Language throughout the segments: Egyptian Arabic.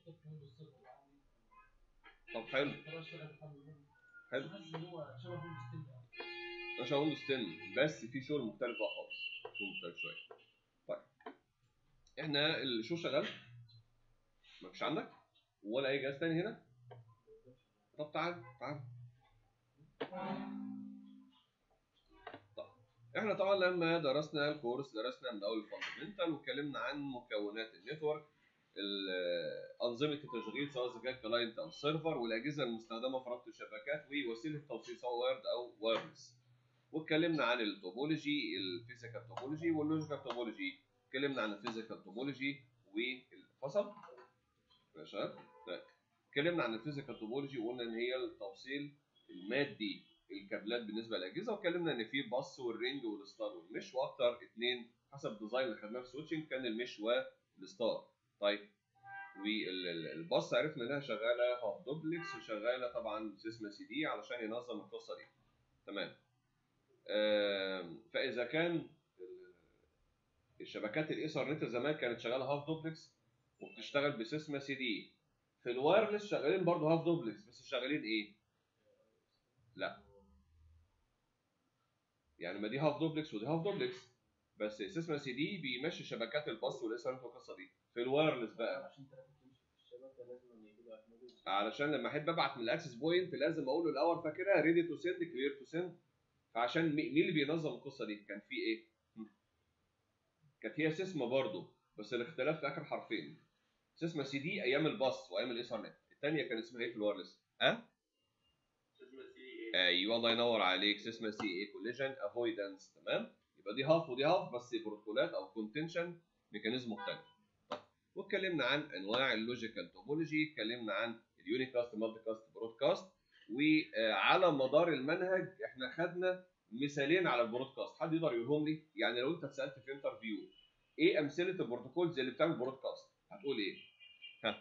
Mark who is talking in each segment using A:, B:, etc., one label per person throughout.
A: طب حلو حلو مش هقول ستين بس في شغل مختلف بقى خالص شغل مختلف شويه طيب احنا الشو شغال مفيش عندك ولا اي جهاز تاني هنا طب تعال تعال طب احنا طبعا لما درسنا الكورس درسنا من اول الفاندمنتال واتكلمنا عن مكونات النتورك ال- انظمه التشغيل سواء اذا كان كلاينت او سيرفر والاجهزه المستخدمه في ربط الشبكات ووسيله التوصيل سواء وايرد او وايرلس واتكلمنا عن التوبولوجي الفيزيكال توبولوجي واللوجيكال توبولوجي اتكلمنا عن الفيزيكال توبولوجي والفصل ماشي طيب. اتكلمنا عن الفيزيكال توبولوجي وقلنا ان هي التوصيل المادي الكابلات بالنسبه للاجهزه واتكلمنا ان في باص والرينج والستار والمش واكتر اثنين حسب الديزاين اللي خدناه في سويتشنج كان المش والستار طيب والباص عرفنا انها شغاله هاف دوبلكس وشغاله طبعا سيسما سي دي علشان ينظم القصه دي تمام آم، فاذا كان ال- الشبكات الايثرنت زمان كانت شغاله هاف دوبلكس وبتشتغل بسيسما سي دي في الوايرلس شغالين برضه هاف دوبلكس بس شغالين ايه؟ لا يعني ما دي هاف دوبلكس ودي هاف دوبلكس بس سيسما سي دي بيمشي شبكات الباص والايثرنت والقصه دي في الوايرلس بقى
B: عشان ترافيك يمشي في الشبكه لازم يجيب اكنولوجي
A: علشان لما احب ابعت من الاكسس بوينت لازم اقول له الاول فاكرها ريدي تو سند كلير تو سند فعشان مي- مين اللي بينظم القصه دي كان في ايه هم. كانت هي سيسما برضو بس الاختلاف في اخر حرفين سيسما سي دي ايام الباص وايام الايثرنت الثانيه كان اسمها ايه في الوايرلس اه ايوه الله ينور عليك سيسما سي اي كوليجن افويدنس تمام يبقى دي هاف ودي هاف بس بروتوكولات او كونتنشن ميكانيزم مختلف طيب واتكلمنا عن انواع اللوجيكال توبولوجي اتكلمنا عن اليونيكاست مالتي كاست برودكاست وعلى مدار المنهج احنا خدنا مثالين على البرودكاست حد يقدر يقولهم لي يعني لو انت اتسالت في انترفيو ايه امثله البروتوكولز اللي بتعمل برودكاست هتقول ايه ها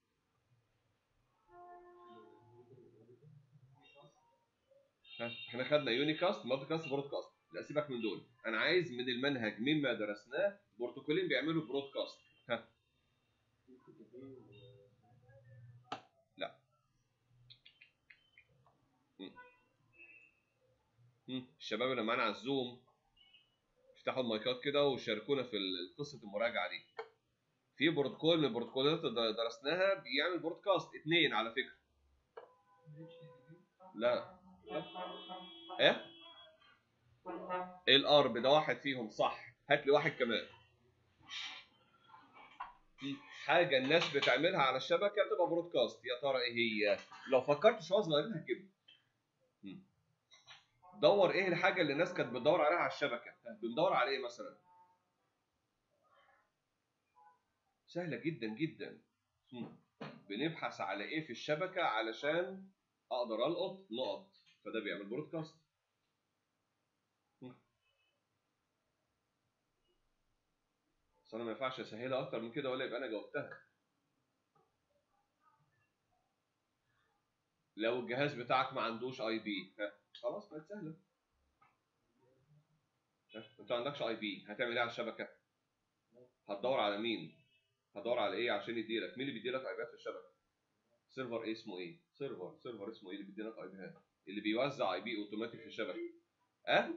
A: ها احنا خدنا يونيكاست مالتي كاست برودكاست لا سيبك من دول انا عايز من المنهج مما درسناه بروتوكولين بيعملوا برودكاست ها مم. الشباب اللي معانا على الزوم افتحوا المايكات كده وشاركونا في ال- قصه المراجعه دي في بروتوكول من البروتوكولات اللي درسناها بيعمل برودكاست اتنين على فكره لا ايه الارب ده واحد فيهم صح هات لي واحد كمان مم. حاجه الناس بتعملها على الشبكه تبقى برودكاست يا ترى ايه هي لو فكرت شويه صغيرين هتجيبها مم. دور ايه الحاجه اللي الناس كانت بتدور عليها على الشبكه بندور على ايه مثلا سهله جدا جدا مم. بنبحث على ايه في الشبكه علشان اقدر القط نقط فده بيعمل برودكاست مم. بس انا ما ينفعش اسهلها اكتر من كده ولا يبقى انا جاوبتها لو الجهاز بتاعك ما عندوش اي بي خلاص بقت سهله ها، انت ما عندكش اي بي هتعمل ايه على الشبكه هتدور على مين هتدور على ايه عشان يديلك مين اللي بيديلك اي بيات في الشبكه سيرفر ايه اسمه ايه سيرفر سيرفر اسمه ايه اللي بيديلك اي بيات اللي بيوزع اي بي اوتوماتيك في الشبكه اه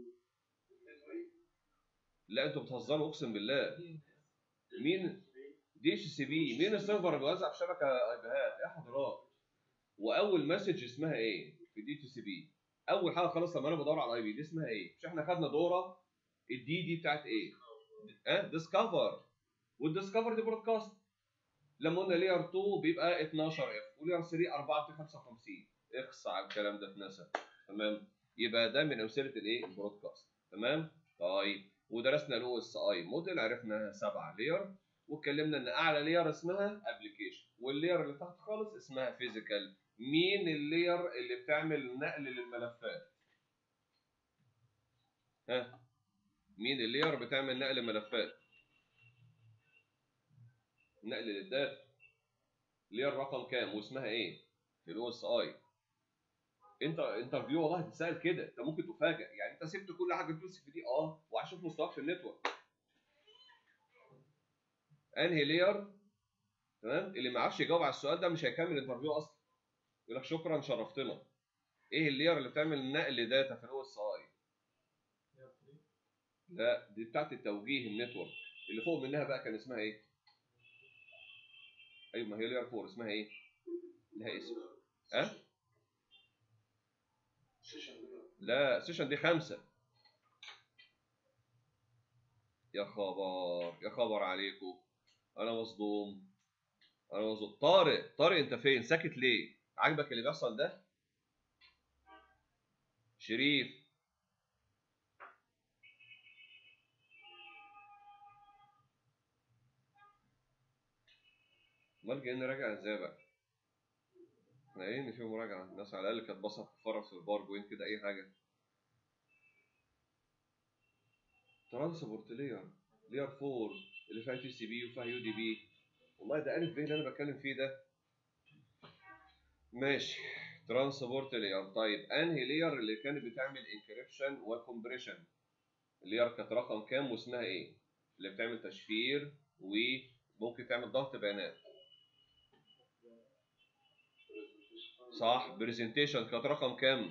A: لا انتوا بتهزروا اقسم بالله مين دي اتش سي بي مين السيرفر اللي بيوزع في الشبكه اي بيات ايه حضرات واول مسج اسمها ايه في دي اتش سي بي اول حاجه خالص لما انا بدور على الاي بي دي اسمها ايه مش احنا خدنا دوره الدي دي بتاعت ايه اه ديسكفر والديسكفر دي برودكاست لما قلنا لير 2 بيبقى 12 اف ولير 3 4 55 اخص على الكلام ده اتنسى تمام يبقى ده من امثله الايه البرودكاست تمام طيب ودرسنا الاو اس اي موديل عرفنا سبعه لير واتكلمنا ان اعلى لير اسمها ابلكيشن واللير اللي تحت خالص اسمها فيزيكال مين اللير اللي بتعمل نقل للملفات ها مين اللير بتعمل نقل ملفات نقل للداتا لير رقم كام واسمها ايه في الاو اس اي انت انترفيو والله هتتسال كده انت ممكن تفاجئ يعني انت سبت كل حاجه تدوس في دي اه وهشوف مستواك في النتورك انهي لير تمام اللي ما يعرفش يجاوب على السؤال ده مش هيكمل الانترفيو اصلا يقول لك شكرا شرفتنا ايه اللير اللي بتعمل نقل داتا في الاو اس اي لا دي بتاعت التوجيه النتورك اللي فوق منها بقى كان اسمها ايه ايوه ما هي لير 4 اسمها ايه لها اسم ها لا سيشن دي خمسة يا خبر يا خبر عليكم انا مصدوم انا مصدوم طارق طارق انت فين ساكت ليه عاجبك اللي بيحصل ده شريف امال جايين نراجع ازاي بقى احنا ايه ان في مراجعه الناس على الاقل كانت بصت تتفرج في الباوربوينت كده اي حاجه ترانسبورت لير لير 4 اللي فيها تي سي بي وفيها يو دي بي والله ده الف ب اللي انا بتكلم فيه ده ماشي ترانسبورت لير طيب انهي لير اللي كانت بتعمل انكريبشن وكمبريشن اللير كانت رقم كام واسمها ايه اللي بتعمل تشفير وممكن تعمل ضغط بيانات صح برزنتيشن كانت رقم كام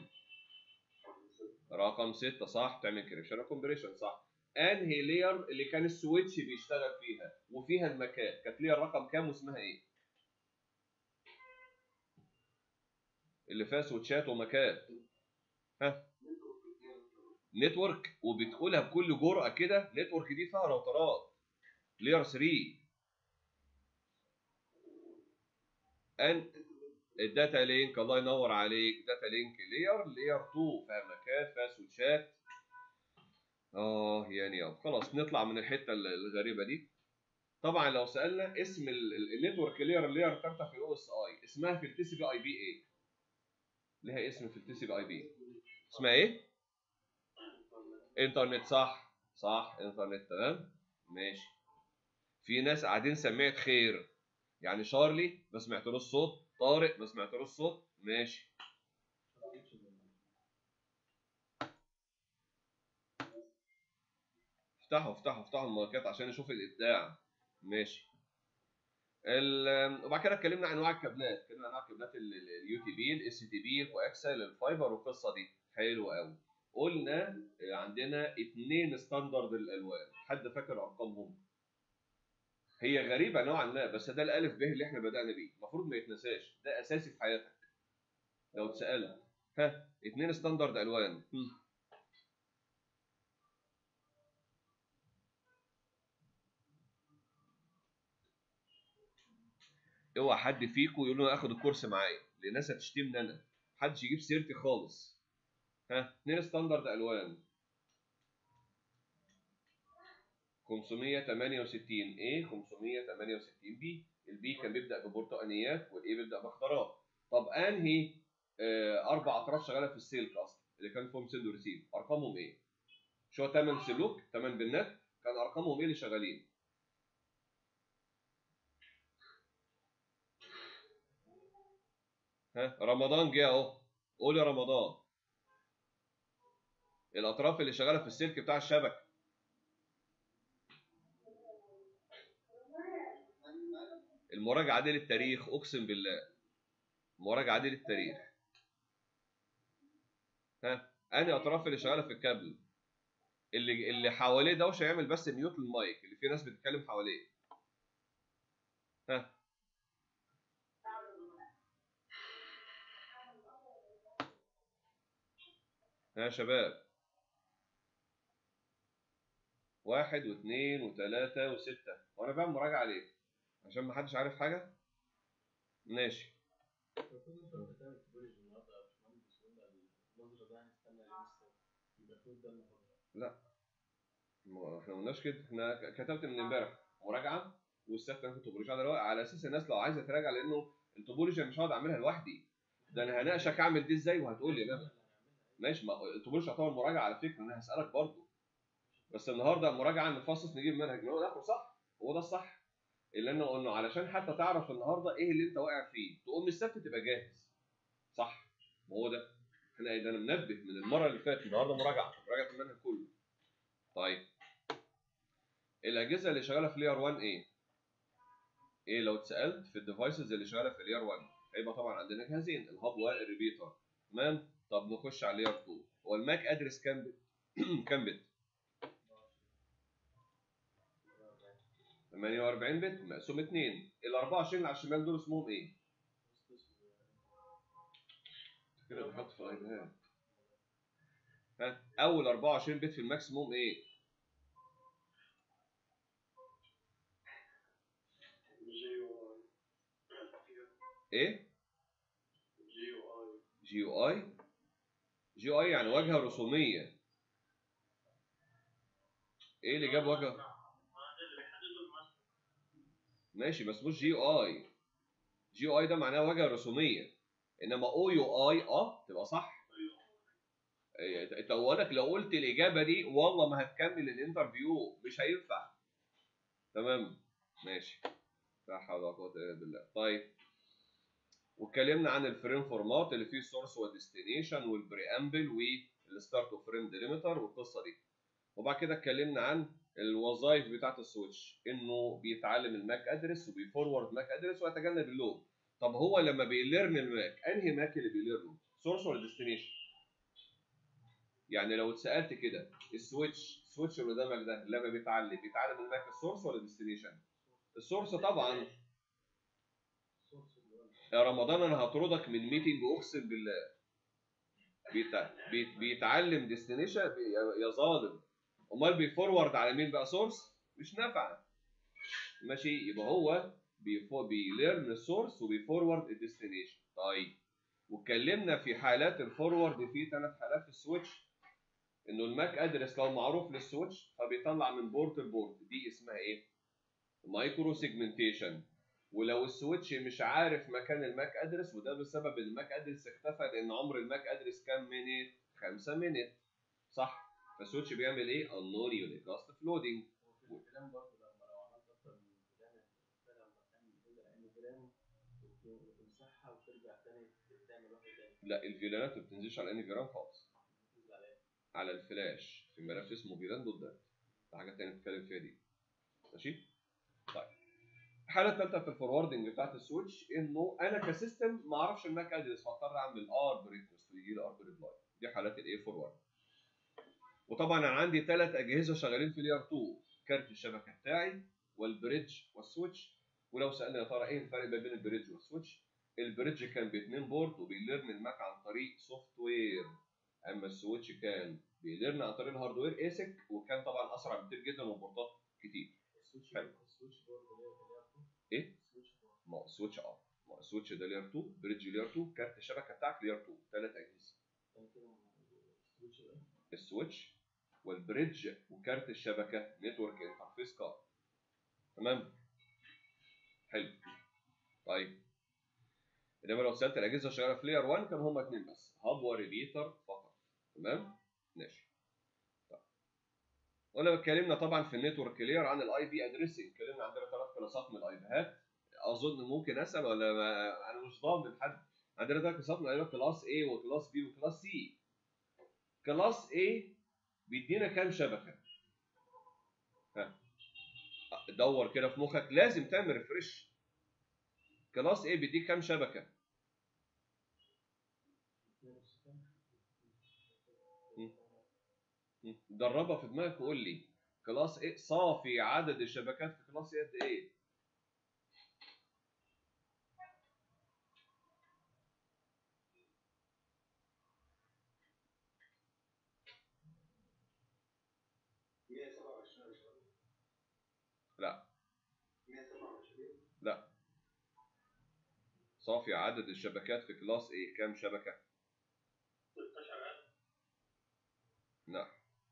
A: رقم 6 صح بتعمل انكريبشن وكمبريشن صح انهي لير اللي كان السويتش بيشتغل فيها وفيها المكان كانت لير رقم كام واسمها ايه اللي فيها سويتشات ومكات ها نتورك وبتقولها بكل جرأة كده نتورك دي فيها راوترات لير 3 ان الداتا لينك الله ينور عليك داتا لينك لير لير 2 فيها مكات فيها سويتشات اه يعني يلا خلاص نطلع من الحته الغريبه دي طبعا لو سالنا اسم النتورك لير اللير بتاعتها في او اس اي اسمها في التي سي بي اي بي ايه ليها اسم في التي سي بي اي بي اسمها ايه انترنت صح صح انترنت تمام ماشي في ناس قاعدين سمعت خير يعني شارلي ما سمعتلوش صوت طارق ما سمعتلوش صوت ماشي افتحوا افتحوا افتحوا الماركات عشان نشوف الابداع ماشي ال- وبعد كده اتكلمنا عن انواع الكابلات اتكلمنا عن انواع الكابلات اليو تي بي الاس تي بي الكواكسل الفايبر والقصه دي حلو قوي قلنا عندنا اثنين ستاندرد الالوان حد فاكر ارقامهم هي غريبه نوعا ما بس ده الالف ب اللي احنا بدانا بيه المفروض ما يتنساش ده اساسي في حياتك لو اتسالت ها اثنين ستاندرد الوان هم. اوعى حد فيكم يقول له اخد الكورس معايا لان الناس هتشتمني انا محدش يجيب سيرتي خالص ها اثنين ستاندرد الوان 568 A 568 B البي كان بيبدا ببرتقانيات والاي بيبدا باخضرات طب انهي آه اربع اطراف شغاله في السلك اصلا اللي كان فيهم سند وريسيف ارقامهم ايه؟ شو 8 سلوك 8 بنات كان ارقامهم ايه اللي شغالين؟ ها رمضان جه اهو قول يا رمضان الاطراف اللي شغاله في السلك بتاع الشبكه المراجعه دي للتاريخ اقسم بالله مراجعه دي للتاريخ ها انهي اطراف اللي شغاله في الكابل اللي اللي حواليه دوشه يعمل بس ميوت للمايك اللي فيه ناس بتتكلم حواليه ها ها يا شباب واحد واثنين وثلاثة وستة وأنا بعمل مراجعة ليه؟ عشان ما حدش عارف حاجة؟ ماشي
B: المفروض انت لما تعمل تبولوجي النهارده يا باشمهندس قلنا النظره ده هنستنى اليوم السبت يبقى المفروض ده المحاضره
A: ما احنا ما قلناش كده احنا ك- كتبت من امبارح مراجعة والسبت أنا كنت توبولوجي على رواق على أساس الناس لو عايزة تراجع لأنه التوبولوجي أنا مش هقعد أعملها لوحدي ده أنا هناقشك أعمل دي إزاي وهتقول لي لا ماشي ما التوبولوجي يعتبر مراجعة على فكرة أنا هسألك برضه بس النهارده مراجعة نفصص نجيب منهج نقول لا صح هو ده الصح اللي انا قلنا علشان حتى تعرف النهارده ايه اللي انت واقع فيه تقوم السبت تبقى جاهز صح ما هو ده احنا ده انا منبه من المره اللي فاتت النهارده مراجعه مراجعه المنهج كله طيب الاجهزه اللي شغاله في لير 1 ايه ايه لو اتسالت في الديفايسز اللي شغاله في الير 1 هيبقى طبعا عندنا جهازين الهاب والريبيتر تمام طب نخش على الير 2 هو الماك ادرس كام بت كام بت 48 بت مقسوم 2 ال 24 اللي على الشمال دول اسمهم ايه؟ كده بنحط في الايباد ها اول 24 بت في الماكسيموم ايه؟ ايه؟ جي يو اي جي يو اي يعني واجهه رسوميه ايه اللي جاب واجهه ماشي بس مش جي يو اي جي يو اي ده معناه واجهه رسوميه انما او يو اي اه تبقى صح إيه، انت اولك لو قلت الاجابه دي والله ما هتكمل الانترفيو مش هينفع تمام ماشي لا حول ولا قوه الا بالله طيب واتكلمنا عن الفريم فورمات اللي فيه السورس والديستنيشن والبريامبل والستارت اوف فريم ديليمتر والقصه دي وبعد كده اتكلمنا عن الوظائف بتاعه السويتش انه بيتعلم الماك ادرس وبيفورورد ماك ادرس ويتجنب اللوب طب هو لما بيليرن الماك انهي ماك اللي بيليرنه سورس ولا ديستنيشن يعني لو اتسالت كده السويتش السويتش اللي قدامك ده لما بيتعلم بيتعلم الماك السورس ولا ديستنيشن السورس طبعا يا رمضان انا هطردك من ميتنج اقسم بالله بيت... بيت... بيتعلم ديستنيشن يا ظالم امال بيفورورد على مين بقى سورس مش نافعه ماشي يبقى هو بيفو... بيليرن السورس وبيفورورد الديستنيشن طيب واتكلمنا في حالات الفورورد في ثلاث حالات في السويتش انه الماك ادرس لو معروف للسويتش فبيطلع من بورت لبورت دي اسمها ايه مايكرو سيجمنتيشن ولو السويتش مش عارف مكان الماك ادرس وده بسبب الماك ادرس اختفى لان عمر الماك ادرس كام مينيت 5 مينيت صح فالسويتش بيعمل ايه unknown unicast floating
B: وفي الكلام برضه لما لو عملت اكتر من فلان لما تعمل كده لان فلان وتمسحها وترجع تاني تعمل واحد تاني
A: لا الفيلانات ما بتنزلش على اني فيران خالص
B: بتنزل عليها
A: على الفلاش في ملف اسمه فيلان دوت دات ده حاجه تانية نتكلم فيها دي ماشي طيب الحاله الثالثه في الفوروردنج بتاعت السويتش انه انا كسيستم ما اعرفش الماك ادرس فاضطر اعمل ارب ريكوست ويجي لي ارب ريبلاي دي حالات الايه فورورد وطبعا انا عندي ثلاث اجهزه شغالين في اليار 2 كارت الشبكه بتاعي والبريدج والسويتش ولو سالنا يا ترى ايه الفرق ما بين البريدج والسويتش البريدج كان باثنين بورت وبيليرن الماك عن طريق سوفت وير اما السويتش كان بيليرن عن طريق الهاردوير ايسك وكان طبعا اسرع بكتير جدا وبورتات كتير
B: السويتش
A: حلو.
B: السويتش بورد اللي هي اللي هي
A: ايه
B: السويتش بورد
A: ما هو السويتش اه ما هو السويتش ده لير 2 بريدج لير 2 كارت الشبكه بتاعك لير 2 ثلاث اجهزه
B: كان كده السويتش بقى
A: السويتش والبريدج وكارت الشبكه نتورك انترفيس كارد تمام حلو طيب انما لو سالت الاجهزه شغاله في لير 1 كان هما اثنين بس هاب وريبيتر فقط تمام ماشي طيب قلنا اتكلمنا طبعا في النتورك لير عن الاي بي ادريسنج اتكلمنا عندنا ثلاث كلاسات من الاي بيهات اظن ممكن اسال ولا ما انا مش ضامن حد عندنا ثلاث كلاسات من الاي كلاس A وكلاس B وكلاس C كلاس A بيدينا كام شبكه ها دور كده في مخك لازم تعمل ريفرش كلاس A بيديك كام شبكه مم. دربها في دماغك وقول لي كلاس A صافي عدد الشبكات في كلاس A قد ايه لا لا صافي عدد الشبكات في كلاس A كام شبكة؟ لا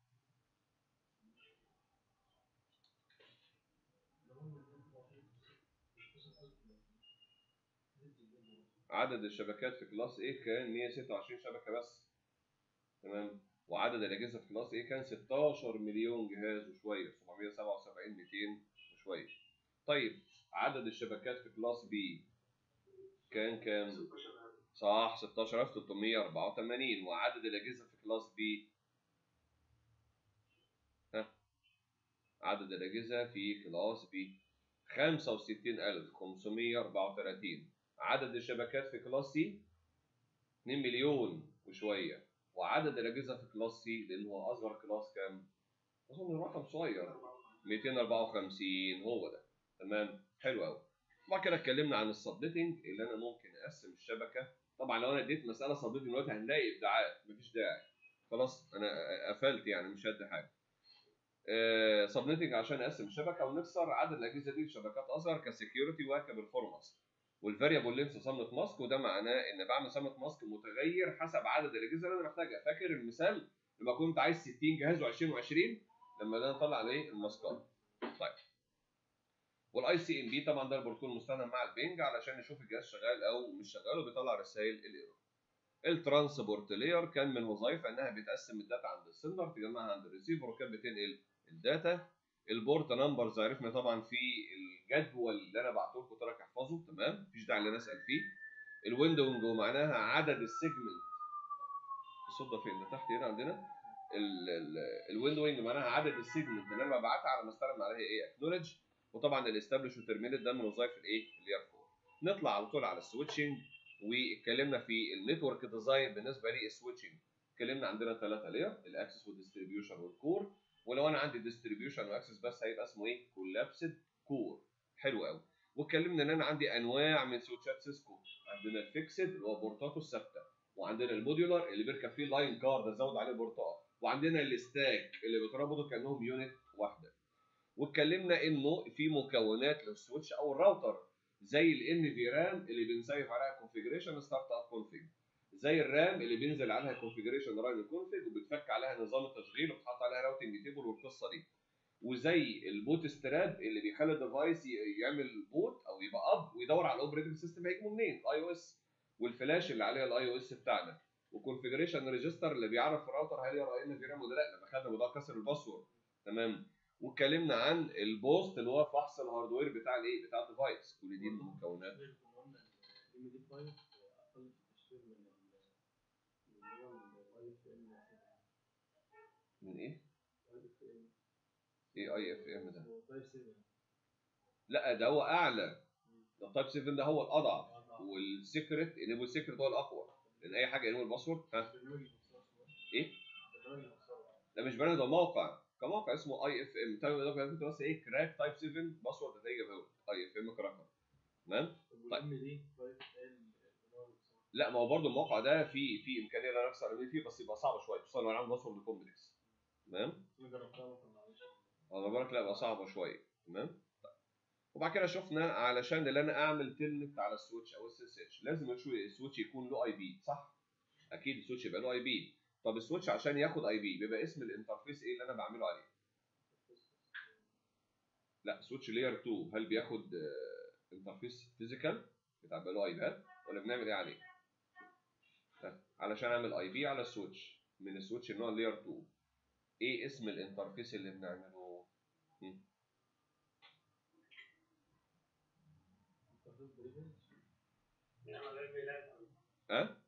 A: عدد الشبكات في كلاس A كان 126 شبكة بس تمام وعدد الأجهزة في كلاس A كان 16 مليون جهاز وشوية 777 200 وشوية طيب عدد الشبكات في كلاس B كان كام؟ صح 16384 وعدد الأجهزة في كلاس B ها عدد الأجهزة في كلاس B 65534 عدد الشبكات في كلاس سي 2 مليون وشويه وعدد الاجهزه في كلاس سي لان هو اصغر كلاس كام؟ اظن رقم صغير 254 هو ده تمام حلو قوي بعد كده اتكلمنا عن السبنيتنج اللي انا ممكن اقسم الشبكه طبعا لو انا اديت مساله سبنيتنج دلوقتي هنلاقي ابداعات مفيش داعي خلاص انا قفلت يعني مش هدي حاجه سبنيتنج عشان اقسم الشبكه ونكسر عدد الاجهزه دي لشبكات اصغر كسكيورتي وكبرفورمانس والفاريبل لينس سمنت ماسك وده معناه ان بعمل سمنت ماسك متغير حسب عدد الاجهزه اللي انا محتاجها فاكر المثال لما كنت عايز 60 جهاز و20 و20 لما ده نطلع عليه الماسكات طيب والاي سي ام بي طبعا ده البروتوكول المستخدم مع البنج علشان نشوف الجهاز شغال او مش شغال وبيطلع رسائل الايرور الترانسبورت لاير كان من وظائفها انها بتقسم الداتا عند السندر تجمعها عند الريسيفر وكانت بتنقل الداتا البورت نمبرز عرفنا طبعا في الجدول اللي انا بعته لكم تراك احفظه تمام مفيش داعي ان انا اسال فيه الويندوينج معناها عدد السيجمنت الصوت ده فين ده تحت هنا عندنا الويندوينج معناها عدد السيجمنت اللي انا ببعتها على ما استلم عليها ايه اكنولج وطبعا الاستابلش وترمينيت ده من وظائف الايه اللير 4 نطلع على طول على السويتشنج واتكلمنا في النتورك ديزاين بالنسبه للسويتشنج اتكلمنا عندنا ثلاثه لير الاكسس والديستريبيوشن والكور ولو انا عندي ديستريبيوشن واكسس بس هيبقى اسمه ايه كولابسد كور حلو قوي واتكلمنا ان انا عندي انواع من سويتشات سيسكو عندنا الفيكسد اللي هو بورتاته الثابته وعندنا الموديولار اللي بيركب فيه لاين كارد ازود عليه بورتات وعندنا الستاك اللي بتربطوا كانهم يونت واحده واتكلمنا انه في مكونات للسويتش او الراوتر زي الان في رام اللي بنسيف عليها كونفيجريشن ستارت اب كونفيج زي الرام اللي بينزل عليها كونفيجريشن راين كونفيج وبتفك عليها نظام التشغيل وبتحط عليها راوتنج تيبل والقصه دي وزي البوت ستراب اللي بيخلي الديفايس يعمل بوت او يبقى اب ويدور على الاوبريتنج سيستم هيجيبه منين اي او اس والفلاش اللي عليها الاي او اس بتاعنا وكونفيجريشن ريجستر اللي بيعرف الراوتر هل يقرا ان في رام ولا لا لما خدنا موضوع كسر الباسورد تمام واتكلمنا عن البوست اللي هو فحص الهاردوير بتاع الايه بتاع الديفايس كل دي المكونات
B: ام دي 5 اقل في التشفير من ال- من اللي هو الاي اف ام
A: من ايه؟
B: اي اف ام
A: ايه اي اف ام ده؟
B: هو تايب 7
A: لا ده هو اعلى ده تايب 7 ده هو الاضعف والسيكريت انيبل سيكريت هو الاقوى لان اي حاجه انيبل باسورد ها
B: البرنامج اللي بيختار اسمه
A: ايه؟
B: البرنامج اللي بيختار
A: ده مش برنامج ده موقع كموقع اسمه اي اف ام طيب ده كنت بس ايه كراك تايب 7 باسورد هتلاقيه جابه لك اي اف ام كراكر تمام
B: والام دي 5 ال البرنامج اللي بيختار
A: لا ما هو برضه الموقع ده فيه فيه امكانيه ان انا اكسر عليه فيه بس يبقى صعب شويه خصوصا لو انا عامل باسورد كومبلكس تمام
B: انا جربتها ما طلعليش
A: انا بالك لا يبقى صعبه شويه تمام طيب. وبعد كده شفنا علشان اللي انا اعمل تلنت على السويتش او اس اس اتش لازم الشو- السويتش يكون له اي بي صح اكيد السويتش يبقى له اي بي طب السويتش عشان ياخد اي بي بيبقى اسم الانترفيس ايه اللي انا بعمله عليه لا سويتش لاير 2 هل بياخد آه، انترفيس فيزيكال بتاع له اي بيات ولا بنعمل ايه عليه ها، علشان اعمل اي بي على السويتش من السويتش النوع لاير 2 ايه اسم الانترفيس اللي بنعمله هم؟
B: انترفيس بريفنج
A: ها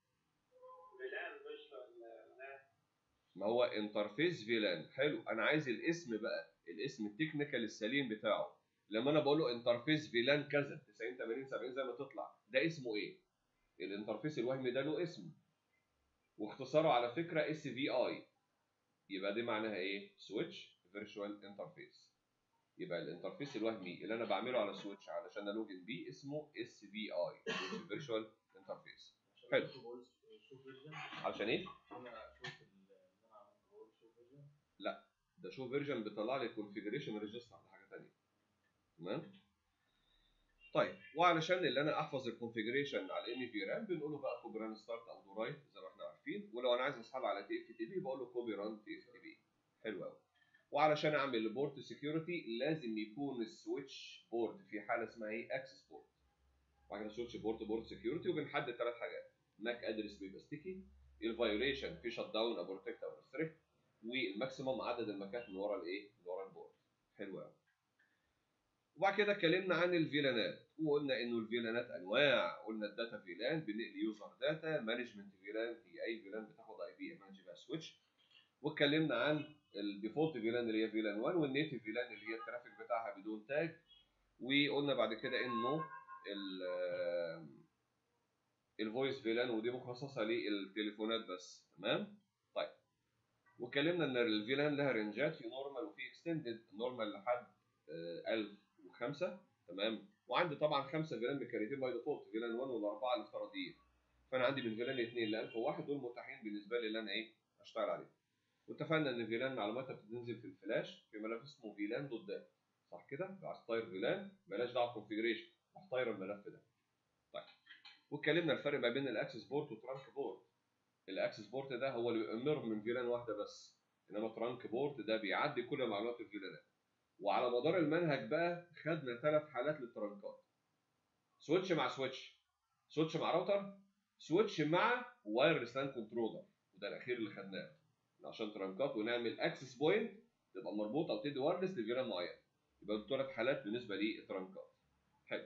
A: ما هو انترفيس فيلان حلو انا عايز الاسم بقى الاسم التكنيكال السليم بتاعه لما انا بقول له انترفيس فيلان كذا 90 80 70 زي ما تطلع ده اسمه ايه الانترفيس الوهمي ده له اسم واختصاره على فكره اس في اي يبقى دي معناها ايه سويتش فيرتشوال انترفيس يبقى الانترفيس الوهمي اللي انا بعمله على سويتش علشان الوجن بيه اسمه اس في اي فيرتشوال انترفيس حلو.
B: بقول شو فيرجن
A: علشان ايه
B: انا اشوف ال- اللي انا عملته بقول شو فيرجن
A: ده شو فيرجن بيطلع لي كونفيجريشن ريجستر ده حاجه ثانيه تمام طيب وعلشان اللي انا احفظ الكونفيجريشن على ان في رام بنقول له بقى كوبي ران ستارت او دو رايت زي ما احنا عارفين ولو انا عايز اسحبها على تي اف تي بي بقول له كوبي ران تي اف تي بي حلو قوي وعلشان اعمل بورت سكيورتي لازم يكون السويتش بورت في حاله اسمها ايه اكسس بورت وبعد كده سويتش بورت بورت سكيورتي وبنحدد ثلاث حاجات ماك ادرس بيبقى ستيكي الفايوليشن في شت داون او بروتكت او ريستريكت والماكسيمم عدد المكات من ورا الايه؟ من ورا البورد. حلو قوي. وبعد كده اتكلمنا عن الفيلانات وقلنا انه الفيلانات انواع قلنا الداتا فيلان بنقل يوزر داتا مانجمنت فيلان هي اي فيلان بتاخد اي بي مانج بيها سويتش واتكلمنا عن الديفولت فيلان اللي هي فيلان 1 والنيتف فيلان اللي هي الترافيك بتاعها بدون تاج وقلنا بعد كده انه ال الفويس فيلان ودي مخصصه للتليفونات بس تمام طيب واتكلمنا ان الفيلان لها رينجات في نورمال وفي اكستندد نورمال لحد آه، 1005 تمام وعندي طبعا خمسه فيلان مكريتين باي ديفولت فيلان 1 والاربعه الافتراضيين فانا عندي من فيلان 2 ل 1001 دول متاحين بالنسبه لي اللي انا ايه اشتغل عليهم واتفقنا ان فيلان معلوماتها بتنزل في الفلاش في ملف اسمه فيلان دوت دات صح كده؟ عايز تطير فيلان بلاش دعوه كونفجريشن هتطير الملف ده طيب واتكلمنا الفرق ما بين الاكسس بورت والترانك بورت الاكسس بورت ده هو اللي بيأمر من فيلان واحده بس انما ترانك بورت ده بيعدي كل معلومات الفيلانات وعلى مدار المنهج بقى خدنا ثلاث حالات للترانكات سويتش مع سويتش سويتش مع راوتر سويتش مع وايرلس لان كنترولر وده الاخير اللي خدناه عشان ترانكات ونعمل اكسس بوينت تبقى مربوطه وتدي وايرلس لفيلان معين يبقى دول ثلاث حالات بالنسبه للترانكات حلو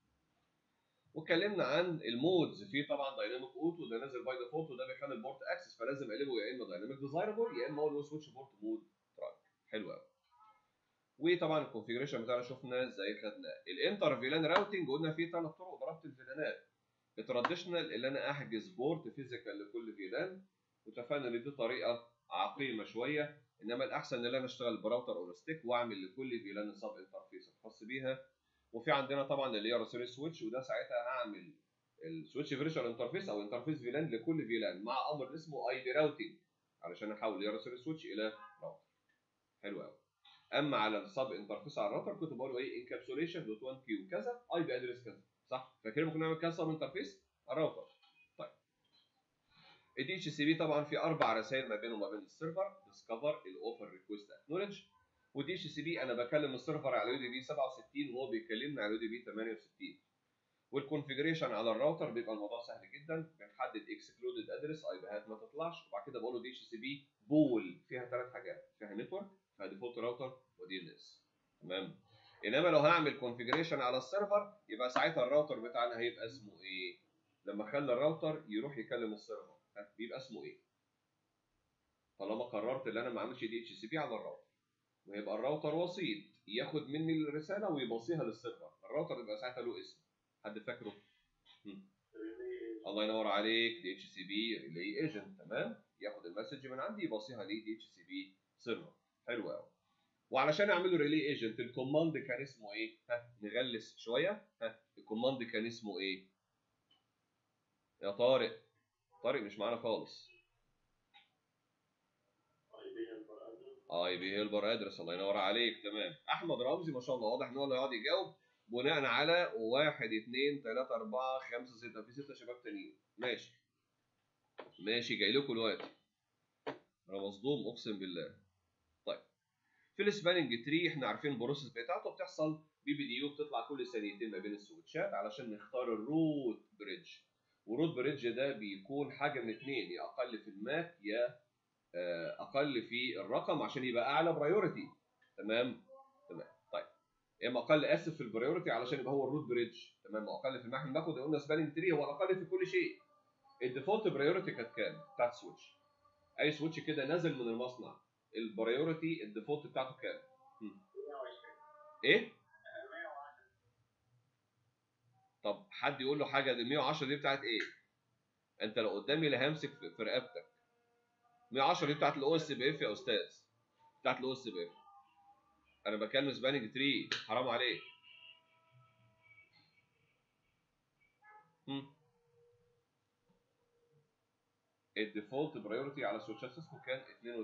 A: واتكلمنا عن المودز في طبعا دايناميك اوتو ده نازل باي ديفولت وده بيخلي البورت اكسس فلازم اقلبه يا اما دايناميك ديزايربل يا اما اقول له سويتش بورت مود ترانك حلو قوي وطبعا الكونفيجريشن بتاعنا شفنا ازاي خدناه الانتر فيلان راوتنج قلنا فيه ثلاث طرق ضربت الفيلانات التراديشنال اللي انا احجز بورت فيزيكال لكل فيلان واتفقنا ان دي طريقه عقيمه شويه انما الاحسن ان انا اشتغل براوتر او ستيك واعمل لكل فيلان سب انترفيس الخاص بيها وفي عندنا طبعا اللي هي راسيل سويتش وده ساعتها هعمل السويتش فيرشوال انترفيس او انترفيس فيلان لكل فيلان مع امر اسمه اي بي راوتنج علشان احول يا راسيل سويتش الى راوتر حلو قوي اما على السب انترفيس على الراوتر كنت بقول له ايه انكابسوليشن دوت 1 كيو كذا اي بي ادرس كذا صح فاكرين ممكن نعمل كذا سب انترفيس على الراوتر طيب الدي اتش سي بي طبعا في اربع رسائل ما بينه وما بين السيرفر ديسكفر الاوفر ريكويست اكنولج ودي اتش سي بي انا بكلم السيرفر على يو دي بي 67 وهو بيكلمني على يو دي بي 68 والكونفيجريشن على الراوتر بيبقى الموضوع سهل جدا بنحدد اكسكلودد ادرس اي بيهات ما تطلعش وبعد كده بقول له دي اتش سي بي بول فيها ثلاث حاجات فيها نتورك فيها ديفولت راوتر ودي ان اس تمام انما لو هعمل كونفيجريشن على السيرفر يبقى ساعتها الراوتر بتاعنا هيبقى اسمه ايه لما اخلي الراوتر يروح يكلم السيرفر بيبقى اسمه ايه طالما قررت ان انا ما اعملش دي اتش سي بي على الراوتر ويبقى الراوتر وسيط ياخد مني الرساله ويبصيها للسيرفر الراوتر يبقى ساعتها له اسم حد فاكره الله ينور عليك دي اتش سي بي ريلي ايجنت تمام ياخد المسج من عندي يبصيها لي دي اتش سي بي سيرفر حلو قوي وعلشان اعمل له ريلي ايجنت الكوماند كان اسمه ايه ها نغلس شويه ها الكوماند كان اسمه ايه يا طارق طارق مش معانا خالص اي بي هيلبر ادرس الله ينور عليك تمام احمد رمزي ما شاء الله واضح ان هو اللي هيقعد يجاوب بناء على 1 2 3 4 5 6 في 6 شباب تانيين ماشي ماشي جاي لكم دلوقتي انا مصدوم اقسم بالله طيب في السباننج تري احنا عارفين البروسيس بتاعته بتحصل بي بي دي يو بتطلع كل ثانيتين ما بين السويتشات علشان نختار الروت بريدج والروت بريدج ده بيكون حاجه من اثنين يا اقل في الماك يا اقل في الرقم عشان يبقى اعلى برايورتي تمام تمام طيب يا اما اقل اسف في البرايورتي علشان يبقى هو الروت بريدج تمام واقل في الماك بناخد قلنا سباننج تري هو الاقل في كل شيء الديفولت برايورتي كانت كام بتاعت السويتش اي سويتش كده نازل من المصنع البرايورتي الديفولت بتاعته كام ايه طب حد يقول له حاجه دي 110 دي بتاعت ايه انت لو قدامي لا همسك في رقبتك 110 دي بتاعت الاو اس بي اف يا استاذ بتاعت الاو اس بي اف انا بكلم سباننج تري حرام عليك الديفولت برايورتي على سويتشات سيسكو كان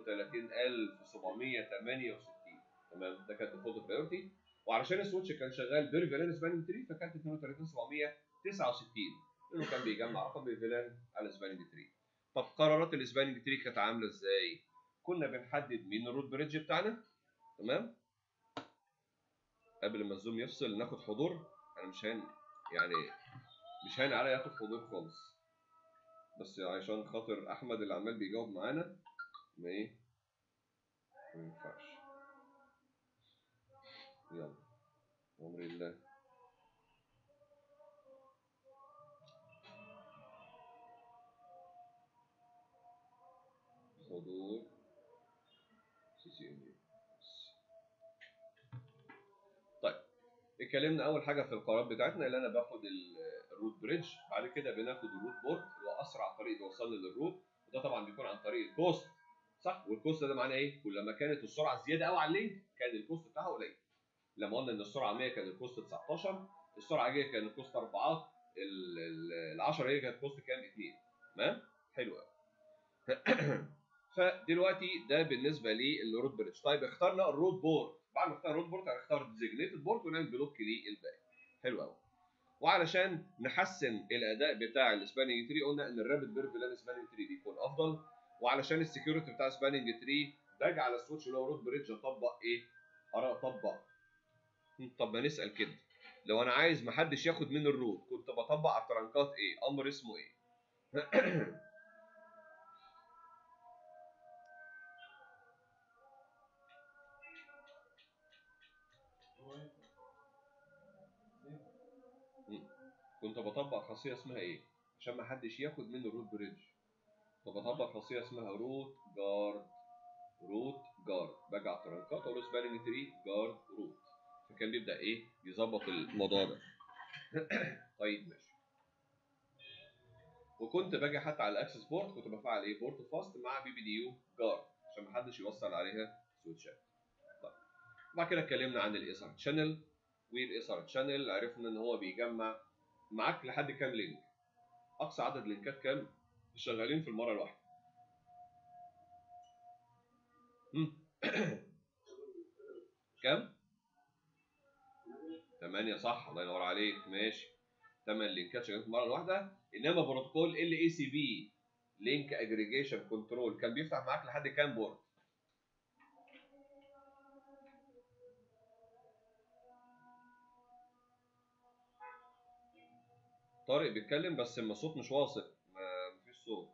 A: 32768 تمام ده كان ديفولت برايورتي وعلشان السويتش كان شغال بير فيلان سباننج تري فكانت 32769 لانه كان بيجمع رقم بالفيلان على سباننج تري طب قرارات السباننج تري كانت عامله ازاي؟ كنا بنحدد مين الروت بريدج بتاعنا تمام؟ قبل ما الزوم يفصل ناخد حضور انا مش هين يعني مش هين عليا ياخد حضور خالص بس عشان خاطر احمد اللي عمال بيجاوب معانا ما ايه ما ينفعش يلا امر الله حضور سي سي ام طيب اتكلمنا اول حاجه في القرارات بتاعتنا اللي انا باخد ال- الروت بريدج بعد كده بناخد الروت بورد اللي هو اسرع طريق بيوصلني للروت وده طبعا بيكون عن طريق الكوست صح والكوست ده معناه ايه كلما كانت السرعه زياده قوي على اللينك كان الكوست بتاعها قليل لما قلنا ان السرعه 100 كان الكوست 19 السرعه جايه كان الكوست 4 ال 10 هي كانت الكوست كام 2 تمام حلو قوي فدلوقتي ده بالنسبه للروت بريدج طيب اخترنا الروت بورد بعد ما اختار الروت بورد هنختار ديزيجنيتد بورد ونعمل بلوك للباقي حلو قوي وعلشان نحسن الاداء بتاع السباننج تري قلنا ان الرابد بيرف لان سباننج تري بيكون افضل وعلشان السكيورتي بتاع سباننج تري باجي على السويتش اللي هو روت بريدج اطبق ايه؟ ارى اطبق طب ما نسال كده لو انا عايز محدش ياخد من الروت كنت بطبق على الترنكات ايه؟ امر اسمه ايه؟ كنت بطبق خاصيه اسمها ايه؟ عشان ما حدش ياخد منه الروت بريدج كنت بطبق خاصيه اسمها روت جارد روت جارد باجي على الترنكات اقول له سباننج تري جارد روت فكان بيبدا ايه؟ يظبط الموضوع ده طيب ماشي وكنت باجي حتى على الاكسس بورت كنت بفعل ايه؟ بورت فاست مع بي بي دي يو جارد عشان ما حدش يوصل عليها سويتشات طيب بعد كده اتكلمنا عن الاس ار تشانل والاس ار تشانل عرفنا ان هو بيجمع معاك لحد كام لينك اقصى عدد لينكات كام شغالين في المره الواحده مم. كام 8 صح الله ينور عليك ماشي 8 لينكات شغالين في المره الواحده انما بروتوكول ال اي سي بي لينك اجريجيشن كنترول كان بيفتح معاك لحد كام بورد طارق بيتكلم بس اما الصوت مش واصل ما مفيش صوت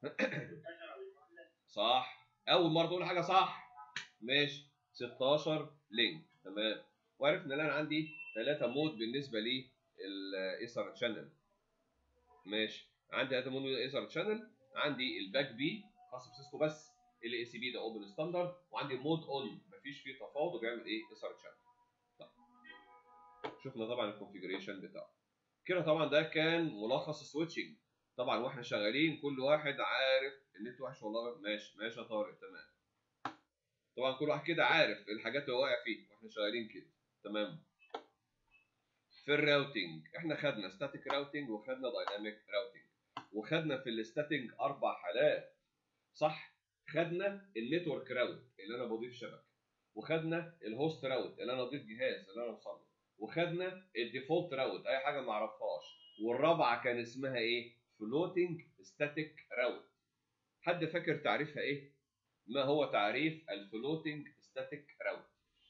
A: صح اول مره تقول حاجه صح ماشي 16 لينك تمام وعرفنا ان انا عندي ثلاثه مود بالنسبه لي الايثر تشانل ماشي عندي ثلاثه مود الايثر تشانل عندي الباك بي خاص بسيسكو بس ال اي سي بي ده اوبن ستاندرد وعندي مود اون مفيش فيه تفاوض وبيعمل ايه ايثر تشانل طيب شفنا طبعا الكونفيجريشن بتاعه كده طبعا ده كان ملخص السويتشنج طبعا واحنا شغالين كل واحد عارف النت وحش والله ماشي ماشي يا طارق تمام طبعا كل واحد كده عارف الحاجات اللي هو واقع فيها واحنا شغالين كده تمام في الراوتنج احنا خدنا ستاتيك راوتنج وخدنا دايناميك راوتنج وخدنا في الستاتيك اربع حالات صح خدنا النتورك راوت اللي انا بضيف شبكه وخدنا الهوست راوت اللي انا اضيف جهاز اللي انا اوصل له وخدنا الديفولت راوت اي حاجه ما اعرفهاش والرابعه كان اسمها ايه فلوتنج ستاتيك راوت حد فاكر تعريفها ايه ما هو تعريف الفلوتنج ستاتيك راوت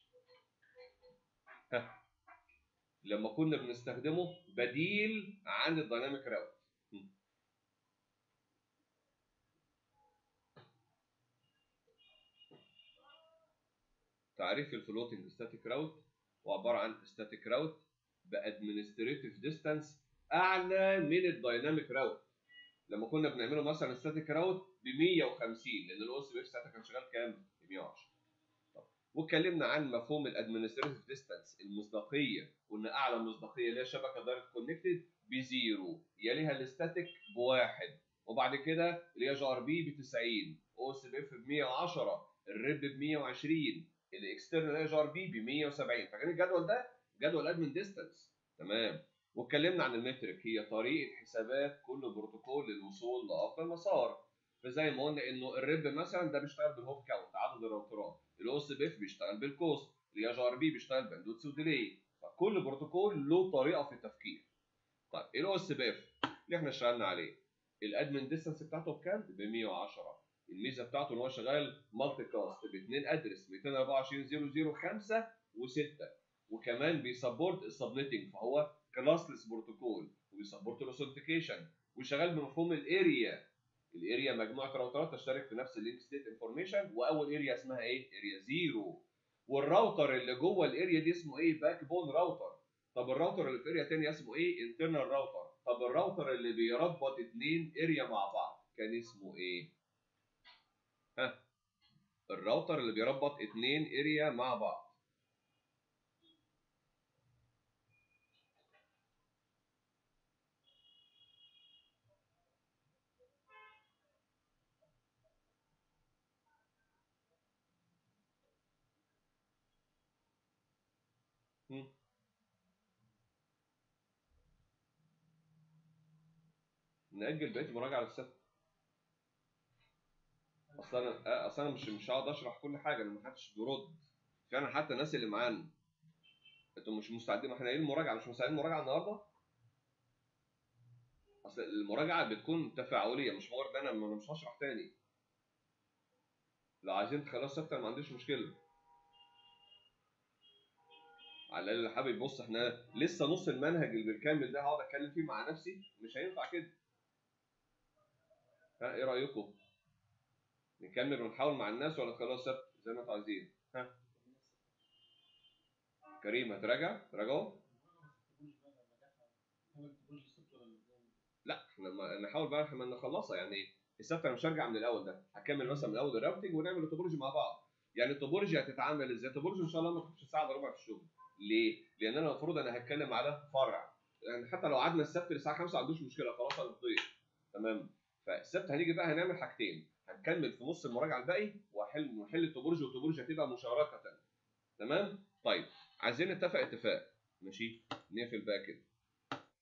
A: ها لما كنا بنستخدمه بديل عن الديناميك راوت تعريف الفلوتنج ستاتيك راوت هو عباره عن ستاتيك راوت بادمنستريتيف ديستانس اعلى من الدايناميك راوت لما كنا بنعمله مثلا ستاتيك راوت ب 150 لان الاو اس بي اف ساعتها كان شغال كام؟ ب 110 طب واتكلمنا عن مفهوم الادمنستريتيف ديستانس المصداقيه قلنا اعلى مصداقيه اللي هي شبكه دايركت كونكتد بزيرو يليها الاستاتيك بواحد وبعد كده اللي هي جي ار بي ب 90 او اس بي اف ب 110 الريب ب 120 الاكسترنال اي جي ار بي ب 170 فكان الجدول ده جدول ادمن ديستانس تمام واتكلمنا عن المترك هي طريقه حسابات كل بروتوكول للوصول لافضل مسار فزي ما قلنا انه الريب مثلا ده بيشتغل بالهوب كاونت عدد الراوترات الاو اس بي اف بيشتغل بالكوست الاي جي ار بي بيشتغل باندوتس وديلي فكل بروتوكول له طريقه في التفكير طيب الاو اس بي اف اللي احنا اشتغلنا عليه الادمن ديستانس بتاعته بكام؟ ب 110 الميزه بتاعته ان هو شغال مالتي كاست باثنين ادرس 224.0.0.5 و6 وكمان بيسبورت السبنيتنج فهو كلاسلس بروتوكول وبيسبورت الاوثنتيكيشن وشغال بمفهوم الاريا الاريا مجموعه راوترات تشترك في نفس اللينك ستيت انفورميشن واول اريا اسمها ايه؟ اريا زيرو والراوتر اللي جوه الاريا دي اسمه ايه؟ باك بون راوتر طب الراوتر اللي في اريا ثانيه اسمه ايه؟ انترنال راوتر طب الراوتر اللي بيربط اثنين اريا مع بعض كان اسمه ايه؟ ها الراوتر اللي بيربط اثنين اريا مع بعض مم. نأجل بقية المراجعة للسبت اصل انا آه، اصل انا مش مش هقعد اشرح كل حاجه انا ما حدش بيرد فعلا حتى الناس اللي معانا انتوا مش مستعدين ما احنا قايلين المراجعه مش مستعدين المراجعه النهارده اصل المراجعه بتكون تفاعليه مش مجرد انا ما انا مش هشرح تاني لو عايزين تخلوها ثابته أنا ما عنديش مشكله على الاقل اللي حابب يبص احنا لسه نص المنهج اللي بالكامل ده هقعد اتكلم فيه مع نفسي مش هينفع كده ها ايه رايكم نكمل ونحاول مع الناس ولا تخلوها ثابته زي ما انتوا عايزين ها كريم هتراجع تراجعوا لا احنا ما- نحاول بقى احنا نخلصها يعني السبت انا مش هرجع من الاول ده هكمل مثلا من اول الراوتنج ونعمل التوبولوجي مع بعض يعني التوبولوجي هتتعمل ازاي التوبولوجي ان شاء الله ما تاخدش ساعه الا ربع في الشغل ليه لان انا المفروض انا هتكلم على فرع يعني حتى لو قعدنا السبت للساعه 5 ما عندوش مشكله خلاص انا فضيت تمام فالسبت هنيجي بقى هنعمل حاجتين هنكمل في نص المراجعه الباقي واحل نحل التوبولوجي والتوبولوجي هتبقى مشاركه تمام طيب عايزين نتفق اتفاق ماشي نقفل بقى كده